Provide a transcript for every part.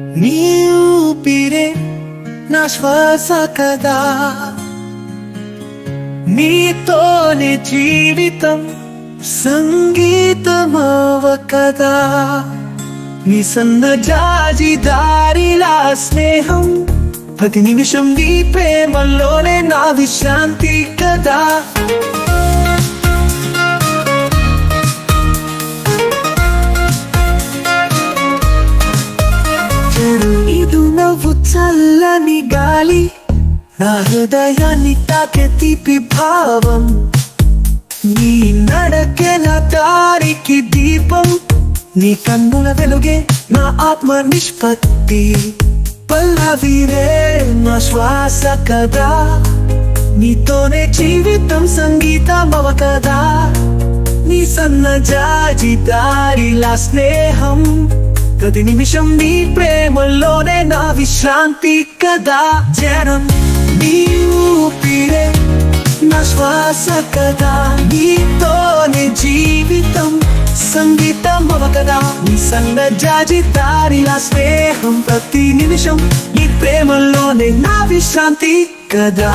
నీ ఊపిరే నా శ్వాస కదా నీతోనే జీవితం సంగీతమవ కదా నీ సన్న జాజి దారిలా స్నేహం ప్రతి నిమిషం నీ ప్రేమలోనే నా విశ్రాంతి కదా ఇది నవ్వు చల్లని గాలి నా హృదయాన్ని తాకే తీపి భావం నీ నడకే నా దారికి దీపం నీ కన్నుల వెలుగే నా ఆత్మ నిష్పత్తి పల్లవిరే నా శ్వాస కదా నీతోనే జీవితం సంగీతమవ కదా నీ సన్న జాజి దారిలా స్నేహం ప్రతి నిమిషం నీ ప్రేమలోనే నా విశ్రాంతి కదా జనం నీ ఊపిరే నా శ్వాస కదా నీతోనే జీవితం సంగీతం అవ కదా నీ సన్న జాజి దారిలా స్నేహం ప్రతి నిమిషం నీ ప్రేమలోనే నా విశ్రాంతి కదా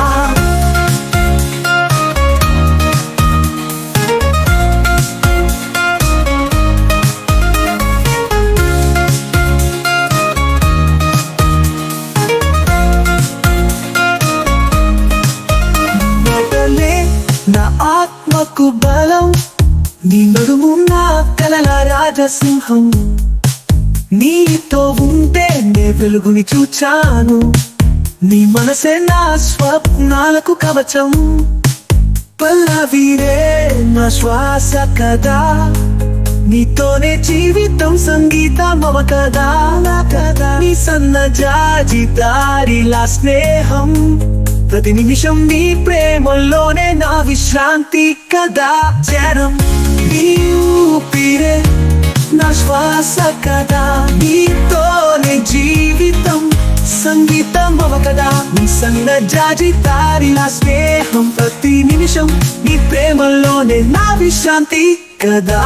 మొదలే నా ఆత్మకు బలం నీ నడుము నా కలల రాజసింహం నీతో ఉంటే నే వెలుగుని చూచాను నీ మనసే నా స్వప్నాలకు కవచం పల్లవీరే నా శ్వాస కదా నీతోనే జీవితం సంగీతం అవ కదా నా కదా నీ సన్న జాజి దారిలా స్నేహం ప్రతి నిమిషం నీ ప్రేమలోనే నా విశ్రాంతి కదా జనం నీ ఊపిరే నా శ్వాస కదా నీతోనే జీవితం సంగీతం అవ కదా నీ సన్న జాజి దారిలా స్నేహం ప్రతి నిమిషం నీ ప్రేమలోనే నా విశ్రాంతి కదా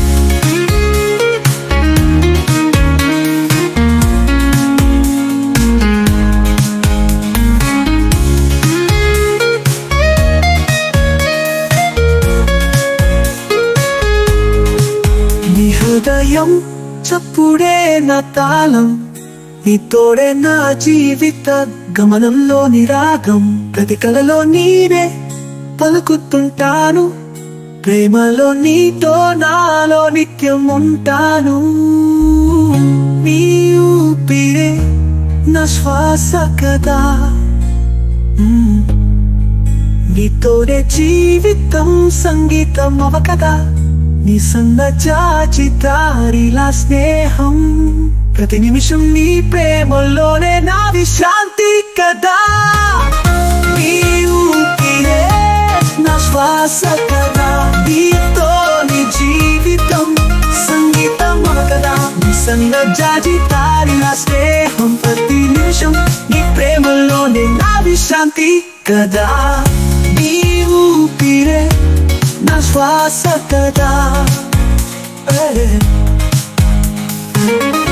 నీ హృదయం చప్పుడే నా తాళం నీ తోడే నా జీవిత గమనంలో నిరాగం ప్రతి కలలో నీనే పలుకుతుంటాను ప్రేమలో నీతో నాలో నిత్యం ఉంటాను నీ ఊపిరే నా శ్వాస కదా మ్మ్. నీతోనే జీవితం సంగీతం అవ కదా నీ సన్న చాచి దారిలా స్నేహం ప్రతి నిమిషం నీ ప్రేమలోనే నా విశ్రాంతి కదా నీ ఊపిరే నా శ్వాస కదా నీతో నీ జీవితం సంగీతం అవ కదా నీ సన్న జాజి దారిలా స్నేహం ప్రతి నిమిషం నీ ప్రేమలోనే నా విశ్రాంతి కదా నీ ఊపిరే నా శ్వాస కదా ఏ.